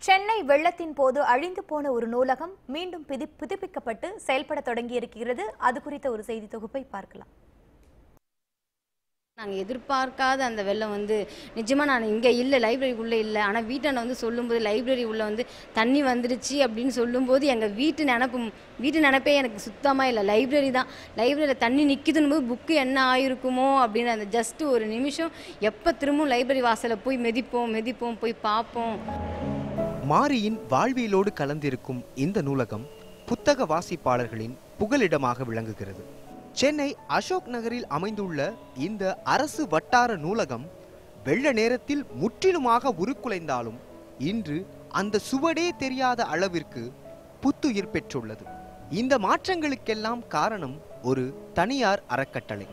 சென்னை வெள்ளத்தின் போது அழிந்து போன ஒரு நூலகம் மீண்டும் பிதி- புதுப்பிக்கப்பட்டு செயல்பட தொடங்கியிருக்கிறது அது குறித்த ஒரு செய்தி தொகுப்பை பார்க்கலாம் நாங்கள் எதிர்பார்க்காத அந்த வெள்ளம் வந்து நிஜமாக நான் இங்கே இல்லை லைப்ரரி உள்ளே இல்லை ஆனால் வீட்டாண்ட வந்து சொல்லும்போது லைப்ரரி உள்ளே வந்து தண்ணி வந்துடுச்சு அப்படின்னு சொல்லும்போது எங்கள் வீட்டு நினப்பு வீட்டு நினப்பே எனக்கு சுத்தமாக இல்லை லைப்ரரி தான் லைப்ரரியில் தண்ணி நிற்கிதுன்னு போது புக்கு என்ன ஆயிருக்குமோ அப்படின்னு அந்த ஜஸ்ட்டு ஒரு நிமிஷம் எப்போ திரும்பவும் லைப்ரரி வாசலில் போய் மிதிப்போம் மிதிப்போம் போய் பார்ப்போம் மாரியின் வாழ்வியலோடு கலந்திருக்கும் இந்த நூலகம் புத்தக வாசிப்பாளர்களின் புகலிடமாக விளங்குகிறது சென்னை அசோக் நகரில் அமைந்துள்ள இந்த அரசு வட்டார நூலகம் வெள்ள நேரத்தில் முற்றிலுமாக உருக்குலைந்தாலும் இன்று அந்த சுவடே தெரியாத அளவிற்கு புத்துயிர் பெற்றுள்ளது இந்த மாற்றங்களுக்கெல்லாம் காரணம் ஒரு தனியார் அறக்கட்டளை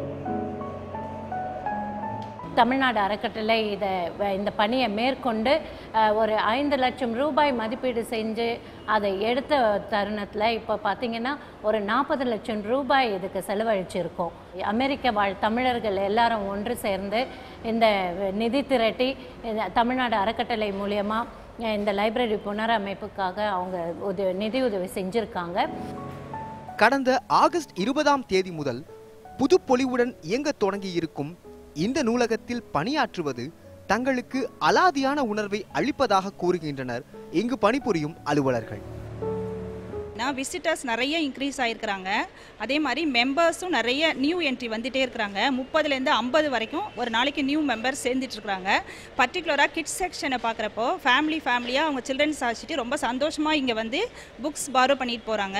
தமிழ்நாடு அறக்கட்டளை இதை வ- இந்த பணியை மேற்கொண்டு அஹ், ஒரு ஐந்து லட்சம் ரூபாய் மதிப்பீடு செஞ்சு அதை எடுத்த தருணத்தில் இப்போ பார்த்தீங்கன்னா ஒரு நாற்பது லட்சம் ரூபாய் இதுக்கு செலவழிச்சிருக்கோம் அமெரிக்க வாழ் தமிழர்கள் எல்லாரும் ஒன்று சேர்ந்து இந்த நிதி திரட்டி இந்த தமிழ்நாடு அறக்கட்டளை மூலியமாக இந்த லைப்ரரி புனரமைப்புக்காக அவங்க உதவி நிதி உதவி செஞ்சுருக்காங்க கடந்த ஆகஸ்ட் இருபதாம் தேதி முதல் புதுப்பொலிவுடன் இயங்கத் தொடங்கியிருக்கும் இந்த நூலகத்தில் பணியாற்றுவது தங்களுக்கு அலாதியான உணர்வை அளிப்பதாக கூறுகின்றனர் இங்கு பணிபுரியும் அலுவலர்கள் நான் விசிட்டர்ஸ் நிறைய இன்க்ரீஸ் ஆகிருக்கிறாங்க அதே மாதிரி மெம்பர்ஸும் நிறைய நியூ என்ட்ரி வந்துட்டே இருக்கிறாங்க முப்பதுலேருந்து ஐம்பது வரைக்கும் ஒரு நாளைக்கு நியூ மெம்பர்ஸ் சேர்ந்துட்டு இருக்கிறாங்க பர்டிகுலராக கிட்ஸ் செக்ஷனை பார்க்குறப்போ ஃபேமிலி ஃபேமிலியாக அவங்க சில்ட்ரன்ஸ் ஆச்சுட்டு ரொம்ப சந்தோஷமாக இங்கே வந்து புக்ஸ் பாரோ பண்ணிட்டு போகிறாங்க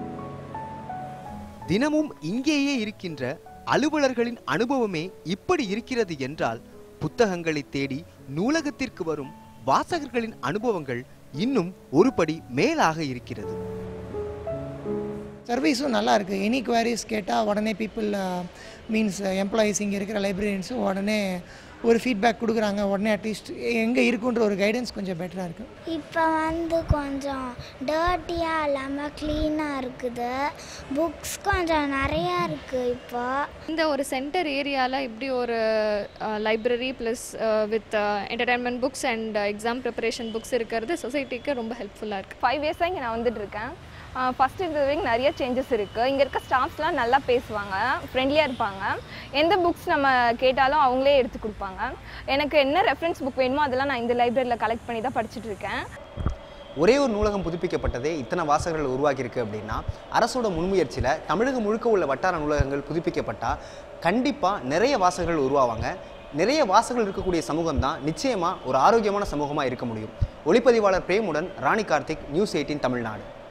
தினமும் இங்கேயே இருக்கின்ற அலுவலர்களின் அனுபவமே இப்படி இருக்கிறது என்றால் புத்தகங்களை தேடி நூலகத்திற்கு வரும் வாசகர்களின் அனுபவங்கள் இன்னும் ஒருபடி மேலாக இருக்கிறது சர்வீஸும் நல்லா இருக்குது எனி குவாரிஸ் கேட்டால் உடனே பீப்புள் மீன்ஸ் எம்ப்ளாயீஸ் இங்கே இருக்கிற லைப்ரரியன்ஸும் உடனே ஒரு ஃபீட்பேக் கொடுக்குறாங்க உடனே அட்லீஸ்ட் எங்கே இருக்குன்ற ஒரு கைடன்ஸ் கொஞ்சம் பெட்டராக இருக்குது இப்போ வந்து கொஞ்சம் டர்ட்டியாக இல்லாமல் க்ளீனாக இருக்குது புக்ஸ் கொஞ்சம் நிறையா இருக்குது இப்போ இந்த ஒரு சென்டர் ஏரியாவில் இப்படி ஒரு library plus with entertainment books and exam preparation books இருக்கிறது சொசைட்டிக்கு ரொம்ப ஹெல்ப்ஃபுல்லாக இருக்குது ஃபைவ் இயர்ஸாக இங்கே நான் வந்துட்டு இருக்கேன் ஃபஸ்ட் இருந்தது வரைக்கும் நிறைய சேஞ்சஸ் இருக்குது இங்கே இருக்க ஸ்டாஃப்ஸ்லாம் நல்லா பேசுவாங்க ஃப்ரெண்ட்லியாக இருப்பாங்க எந்த புக்ஸ் நம்ம கேட்டாலும் அவங்களே எடுத்து கொடுப்பாங்க எனக்கு என்ன ரெஃபரன்ஸ் புக் வேணுமோ அதெல்லாம் நான் இந்த லைப்ரரியில் கலெக்ட் பண்ணி தான் படிச்சுட்டு இருக்கேன் ஒரே ஒரு நூலகம் புதுப்பிக்கப்பட்டதே இத்தனை வாசகர்கள் உருவாக்கியிருக்கு அப்படின்னா அரசோட முன்முயற்சியில் தமிழகம் முழுக்க உள்ள வட்டார நூலகங்கள் புதுப்பிக்கப்பட்டால் கண்டிப்பாக நிறைய வாசகர்கள் உருவாவாங்க நிறைய வாசகர்கள் இருக்கக்கூடிய சமூகம் தான் நிச்சயமாக ஒரு ஆரோக்கியமான சமூகமாக இருக்க முடியும் ஒளிப்பதிவாளர் பிரேமுடன் ராணி கார்த்திக் நியூஸ் எயிட்டின் தமிழ்நாடு